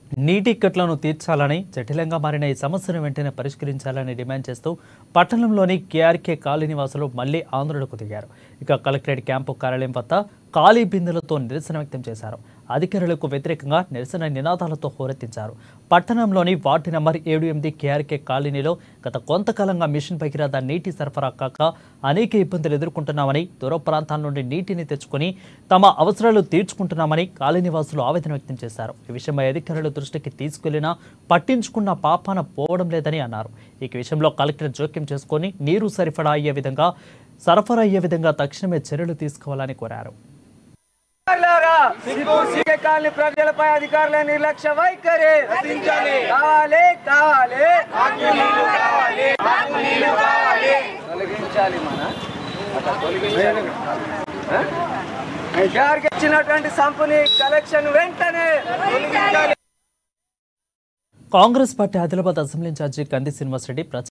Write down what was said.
నీటి ఇక్కట్లను తీర్చాలని జటిలంగా మారిన ఈ సమస్యను వెంటనే పరిష్కరించాలని డిమాండ్ చేస్తూ పట్టణంలోని కేఆర్కే కాలనీ వాసులు మళ్లీ ఆందోళనకు దిగారు ఇక కలెక్టరేట్ క్యాంపు కార్యాలయం వద్ద ఖాళీ బిందెలతో నిరసన వ్యక్తం చేశారు అధికారులకు వ్యతిరేకంగా నిరసన నినాదాలతో హోరెత్తించారు పట్టణంలోని వార్డు నెంబర్ ఏడు ఎనిమిది కేఆర్కే కాలనీలో గత కొంతకాలంగా మిషన్ భగీరథ నీటి సరఫరా కాక అనేక ఇబ్బందులు ఎదుర్కొంటున్నామని దూర ప్రాంతాల నుండి నీటిని తెచ్చుకొని తమ అవసరాలు తీర్చుకుంటున్నామని కాలనీ వాసులు ఆవేదన వ్యక్తం చేశారు ఈ విషయమై అధికారుల దృష్టికి తీసుకెళ్లినా పట్టించుకున్న పాపాన పోవడం లేదని అన్నారు ఈ విషయంలో కలెక్టర్ జోక్యం చేసుకొని నీరు సరఫరా అయ్యే విధంగా సరఫరా అయ్యే విధంగా తక్షణమే చర్యలు తీసుకోవాలని కోరారు అధికారులారా, సిగ్గు కాలనీ ప్రజలపై అధికారుల నిర్లక్ష్య వైఖరి కావాలి కావాలి తొలగించాలి మన గారికి ఇచ్చినటువంటి సంపుని కలెక్షన్ వెంటనే తొలగించాలి Congress party Adilabad assembly incharge Kandi Srinivasa Reddy